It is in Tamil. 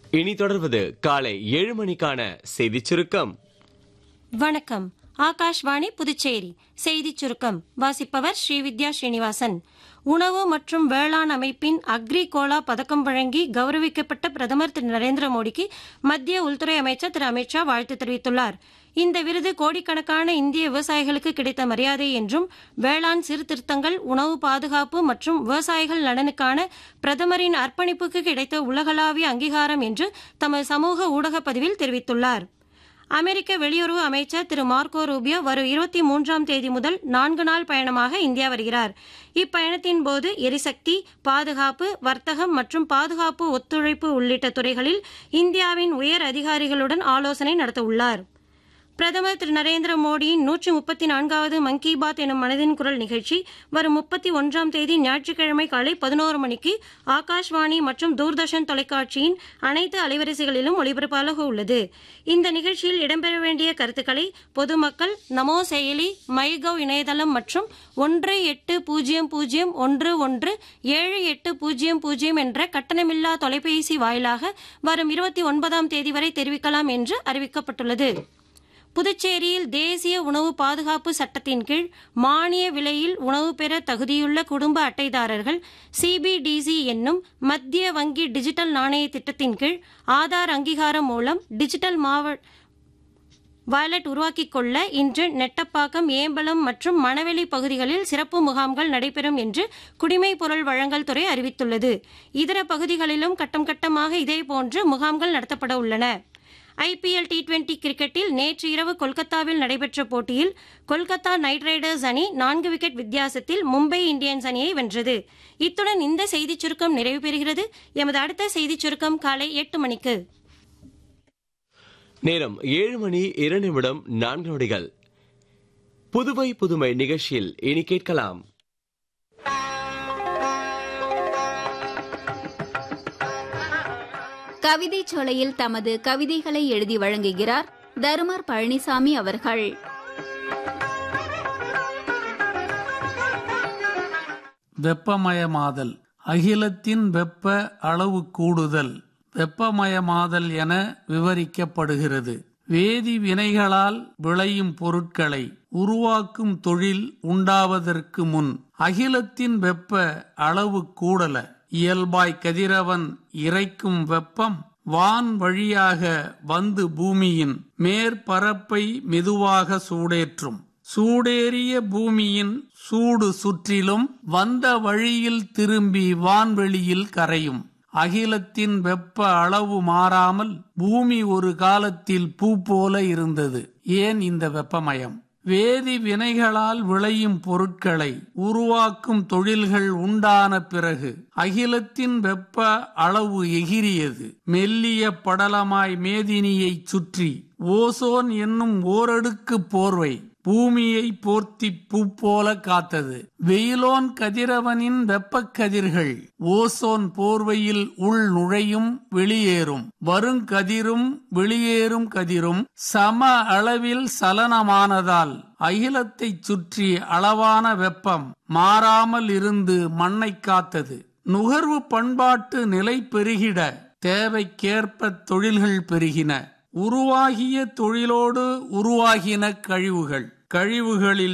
இனி தொடர்வது காலை ஏழு மணிக்கான செய்திச் சுருக்கம் வணக்கம் ஆகாஷ்வாணி புதுச்சேரி செய்திச் சுருக்கம் வாசிப்பவர் ஸ்ரீவித்யா ஸ்ரீனிவாசன் உணவு மற்றும் வேளாண் அமைப்பின் அக்ரி கோலா பதக்கம் வழங்கி கௌரவிக்கப்பட்ட பிரதமர் திரு நரேந்திர மோடிக்கு மத்திய உள்துறை அமைச்சர் திரு அமித்ஷா வாழ்த்து தெரிவித்துள்ளார் இந்த விருது கோடிக்கணக்கான இந்திய விவசாயிகளுக்கு கிடைத்த மரியாதை என்றும் வேளாண் சீர்திருத்தங்கள் உணவு பாதுகாப்பு மற்றும் விவசாயிகள் நலனுக்கான பிரதமரின் அர்ப்பணிப்புக்கு கிடைத்த உலகளாவிய அங்கீகாரம் என்று தமது சமூக ஊடக பதிவில் தெரிவித்துள்ளார் அமெரிக்க வெளியுறவு அமைச்சர் திரு மார்க்கோ ரூபியோ வரும் இருபத்தி மூன்றாம் தேதி முதல் நான்கு நாள் பயணமாக இந்தியா வருகிறார் இப்பயணத்தின் போது எரிசக்தி பாதுகாப்பு வர்த்தகம் மற்றும் பாதுகாப்பு ஒத்துழைப்பு உள்ளிட்ட துறைகளில் இந்தியாவின் உயர் அதிகாரிகளுடன் ஆலோசனை நடத்த உள்ளார் பிரதமர் திரு நரேந்திர மோடியின் நூற்றி முப்பத்தி நான்காவது மன் கி பாத் எனும் மனதின் குரல் நிகழ்ச்சி வரும் முப்பத்தி ஒன்றாம் தேதி ஞாயிற்றுக்கிழமை காலை பதினோரு மணிக்கு ஆகாஷ்வாணி மற்றும் தூர்தர்ஷன் தொலைக்காட்சியின் அனைத்து அலைவரிசைகளிலும் ஒளிபரப்பாக உள்ளது இந்த நிகழ்ச்சியில் இடம்பெற வேண்டிய கருத்துக்களை பொதுமக்கள் நமோ செயலி மைகவ் இணையதளம் மற்றும் ஒன்று எட்டு பூஜ்ஜியம் பூஜ்ஜியம் ஒன்று ஒன்று ஏழு எட்டு பூஜ்ஜியம் பூஜ்ஜியம் என்ற கட்டணமில்லா தொலைபேசி வாயிலாக வரும் இருபத்தி ஒன்பதாம் தேதி வரை தெரிவிக்கலாம் என்று அறிவிக்கப்பட்டுள்ளது புதுச்சேரியில் தேசிய உணவு பாதுகாப்பு சட்டத்தின் கீழ் மானிய விலையில் உணவு பெற தகுதியுள்ள குடும்ப அட்டைதாரர்கள் சிபிடிசி என்னும் மத்திய வங்கி டிஜிட்டல் நாணய திட்டத்தின் கீழ் ஆதார் அங்கீகாரம் மூலம் டிஜிட்டல் மாவ வாலெட் உருவாக்கிக் கொள்ள இன்று நெட்டப்பாக்கம் ஏம்பலம் மற்றும் மணவெளி பகுதிகளில் சிறப்பு முகாம்கள் நடைபெறும் என்று குடிமைப் பொருள் வழங்கல் துறை அறிவித்துள்ளது இதர பகுதிகளிலும் கட்டம் கட்டமாக இதேபோன்று முகாம்கள் நடத்தப்பட உள்ளன ஐபிஎல் டி டுவெண்டி கிரிக்கெட்டில் நேற்று இரவு கொல்கத்தாவில் நடைபெற்ற போட்டியில் கொல்கத்தா நைட் ரைடர்ஸ் அணி நான்கு விக்கெட் வித்தியாசத்தில் மும்பை இந்தியன்ஸ் அணியை வென்றது இத்துடன் இந்த செய்திச் சுருக்கம் நிறைவு பெறுகிறது எமது அடுத்த செய்திச் சுருக்கம் காலை எட்டு மணிக்கு நேரம் ஏழு மணி இரண்டு நிமிடம் நான்கு நொடிகள் புதுவை புதுமை நிகழ்ச்சியில் இனி கேட்கலாம் கவிதை சோலையில் தமது கவிதைகளை எழுதி வழங்குகிறார் தருமர் பழனிசாமி அவர்கள் வெப்பமயமாதல் அகிலத்தின் வெப்ப அளவு கூடுதல் வெப்பமயமாதல் என விவரிக்கப்படுகிறது வேதி வினைகளால் விளையும் பொருட்களை உருவாக்கும் தொழில் உண்டாவதற்கு முன் அகிலத்தின் வெப்ப அளவு கூடல இயல்பாய் கதிரவன் இறைக்கும் வெப்பம் வான் வழியாக வந்து பூமியின் மேற்பரப்பை மெதுவாக சூடேற்றும் சூடேறிய பூமியின் சூடு சுற்றிலும் வந்த வழியில் திரும்பி வான்வெளியில் கரையும் அகிலத்தின் வெப்ப அளவு மாறாமல் பூமி ஒரு காலத்தில் பூ போல இருந்தது ஏன் இந்த வெப்பமயம் வேதி வினைகளால் விளையும் பொருட்களை உருவாக்கும் தொழில்கள் உண்டான பிறகு அகிலத்தின் வெப்ப அளவு எகிரியது மெல்லிய படலமாய் மேதினியை சுற்றி ஓசோன் என்னும் ஓரடுக்கு போர்வை பூமியை போர்த்தி பூ போல காத்தது வெயிலோன் கதிரவனின் வெப்பக் கதிர்கள் ஓசோன் போர்வையில் உள் நுழையும் வெளியேறும் வருங்கதிரும் வெளியேறும் கதிரும் சம அளவில் சலனமானதால் அகிலத்தைச் சுற்றி அளவான வெப்பம் மாறாமல் இருந்து மண்ணை காத்தது நுகர்வு பண்பாட்டு நிலை பெருகிட தேவைக்கேற்ப தொழில்கள் பெருகின உருவாகிய தொழிலோடு உருவாகின கழிவுகள் கழிவுகளில்